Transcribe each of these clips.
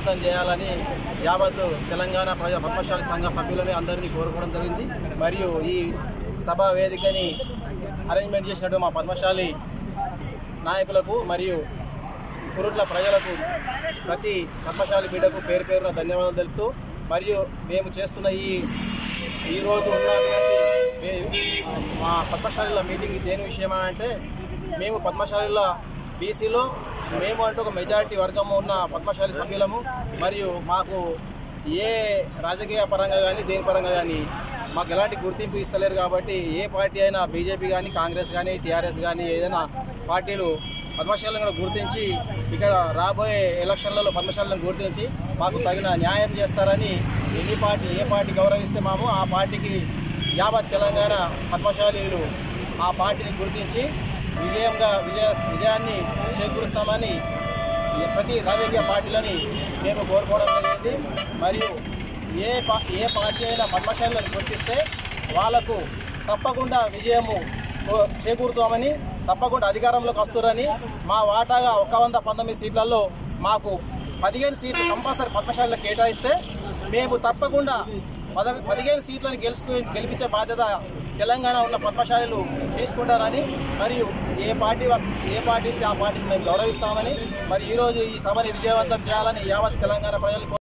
విజయవంతం చేయాలని యావత్ తెలంగాణ ప్రజా పద్మశాలి సంఘ సభ్యులని అందరినీ కోరుకోవడం జరిగింది మరియు ఈ సభా వేదికని అరేంజ్మెంట్ చేసినట్టు మా పద్మశాలి నాయకులకు మరియు కురుట్ల ప్రజలకు ప్రతి పద్మశాలి బిడ్డకు పేరు పేరున ధన్యవాదాలు తెలుపుతూ మరియు మేము చేస్తున్న ఈ ఈరోజు ఉన్నటువంటి మే- మా పద్మశాలిల మీటింగ్ దేని విషయమా అంటే మేము పద్మశాలిల బీసీలో మేము అంటూ ఒక మెజారిటీ వర్గము ఉన్న పద్మశాలి సభ్యులము మరియు మాకు ఏ రాజకీయ పరంగా కానీ దేని పరంగా కానీ మాకు ఎలాంటి గుర్తింపు ఇస్తలేరు కాబట్టి ఏ పార్టీ అయినా బీజేపీ కానీ కాంగ్రెస్ కానీ టీఆర్ఎస్ కానీ ఏదైనా పార్టీలు పద్మశాలను కూడా గుర్తించి ఇక రాబోయే ఎలక్షన్లలో పద్మశాలను గుర్తించి మాకు తగిన న్యాయం చేస్తారని ఎన్ని పార్టీ ఏ పార్టీ గౌరవిస్తే మాము ఆ పార్టీకి యావత్ తెలంగాణ పద్మశాలీలు ఆ పార్టీని గుర్తించి విజయంగా విజయ విజయాన్ని చేకూరుస్తామని ఈ ప్రతి రాజకీయ పార్టీలని మేము కోరుకోవడం జరిగింది మరియు ఏ పా ఏ పార్టీ అయినా పద్మశాలను గుర్తిస్తే వాళ్లకు తప్పకుండా విజయము కో- చేకూరుతామని తప్పకుండా అధికారంలోకి వస్తారని మా వాటాగా ఒక వంద పంతొమ్మిది సీట్లలో మాకు పదిహేను సీట్లు కంపల్సరీ పద్మశాలలో కేటాయిస్తే మేము తప్పకుండా పద పదిహేను సీట్లను గెలుచుకు గెలిపించే బాధ్యత తెలంగాణ ఉన్న పద్మశాలీలు తీసుకుంటారని మరియు ఏ పార్టీ వా- ఏ పార్టీ ఇస్తే ఆ పార్టీని మేము గౌరవిస్తామని మరి ఈరోజు ఈ సభని విజయవంతం చేయాలని యావత్ తెలంగాణ ప్రజలు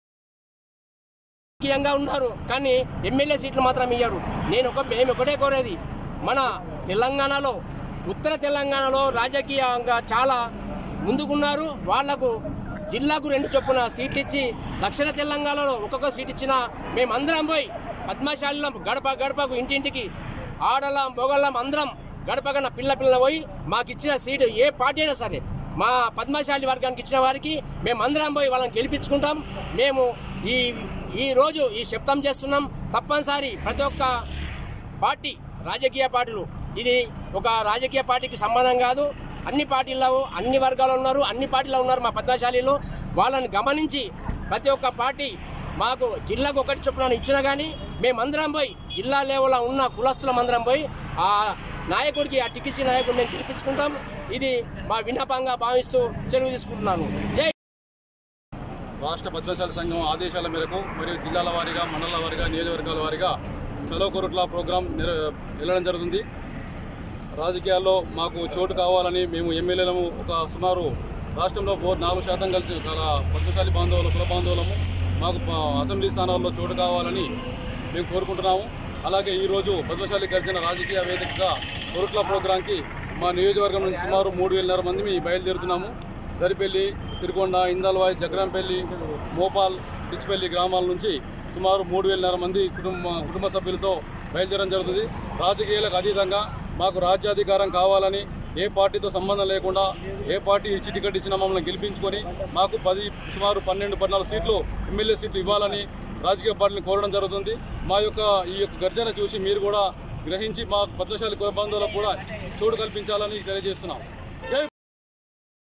రాజకీయంగా ఉన్నారు కానీ ఎమ్మెల్యే సీట్లు మాత్రం ఇయ్యరు నేను ఒక మేము ఒకటే కోరేది మన తెలంగాణలో ఉత్తర తెలంగాణలో రాజకీయంగా చాలా ముందుకున్నారు వాళ్లకు జిల్లాకు రెండు చొప్పున సీట్లు ఇచ్చి దక్షిణ తెలంగాణలో ఒక్కొక్క సీట్ ఇచ్చినా మేమందరం పోయి పద్మశాలిలం గడప గడపకు ఇంటింటికి ఆడలం మొగళ్ళం అందరం గడపగన పిల్ల పిల్ల పోయి మాకు ఇచ్చిన సీటు ఏ పార్టీ అయినా సరే మా పద్మశాలి వర్గానికి ఇచ్చిన వారికి మేము అందరం పోయి వాళ్ళని గెలిపించుకుంటాం మేము ఈ ఈ రోజు ఈ శబ్దం చేస్తున్నాం తప్పనిసరి ప్రతి ఒక్క పార్టీ రాజకీయ పార్టీలు ఇది ఒక రాజకీయ పార్టీకి సంబంధం కాదు అన్ని పార్టీల్లో అన్ని వర్గాలు ఉన్నారు అన్ని పార్టీలో ఉన్నారు మా పద్మశాలీలు వాళ్ళని గమనించి ప్రతి ఒక్క పార్టీ మాకు జిల్లాకు ఒకటి చొప్పున ఇచ్చినా కానీ మేమందరం పోయి జిల్లా లెవెల్లో ఉన్న కులస్తులం అందరం పోయి ఆ నాయకుడికి ఆ టికిచి నాయకుడిని నేను గెలిపించుకుంటాం ఇది మా విన్నపంగా భావిస్తూ చెరువు తీసుకుంటున్నాను జై రాష్ట్ర పద్మశాల సంఘం ఆదేశాల మేరకు మరియు జిల్లాల వారీగా మండలాల వారీగా నియోజకవర్గాల వారీగా చలో కొరుట్ల ప్రోగ్రాం నిర- వెళ్ళడం జరుగుతుంది రాజకీయాల్లో మాకు చోటు కావాలని మేము ఎమ్మెల్యేలము ఒక సుమారు రాష్ట్రంలో ఓ నాలుగు శాతం కలిసి చాలా పద్మశాలి బాంధవులు కుల బాంధవులము మాకు ప- అసెంబ్లీ స్థానాల్లో చోటు కావాలని మేము కోరుకుంటున్నాము అలాగే ఈరోజు పద్మశాలి గర్జన రాజకీయ వేదికగా కొరుట్ల ప్రోగ్రాంకి మా నియోజకవర్గం నుంచి సుమారు మూడు వేలన్నర మంది మేము బయలుదేరుతున్నాము దరిపల్లి సిరికొండ ఇందల్వాయి జగరంపల్లి మోపాల్ పిచ్చిపల్లి గ్రామాల నుంచి సుమారు మూడు వేలన్నర మంది కుటుంబ కుటుంబ సభ్యులతో బయలుదేరడం జరుగుతుంది రాజకీయాలకు అతీతంగా మాకు రాజ్యాధికారం కావాలని ఏ పార్టీతో సంబంధం లేకుండా ఏ పార్టీ ఇచ్చి టికెట్ ఇచ్చినా మమ్మల్ని గెలిపించుకొని మాకు పది సుమారు పన్నెండు పద్నాలుగు సీట్లు ఎమ్మెల్యే సీట్లు ఇవ్వాలని రాజకీయ పార్టీని కోరడం జరుగుతుంది మా యొక్క ఈ యొక్క గర్జన చూసి మీరు కూడా గ్రహించి మా పద్మశాలి కుల బంధువులకు కూడా చోటు కల్పించాలని తెలియజేస్తున్నాం జై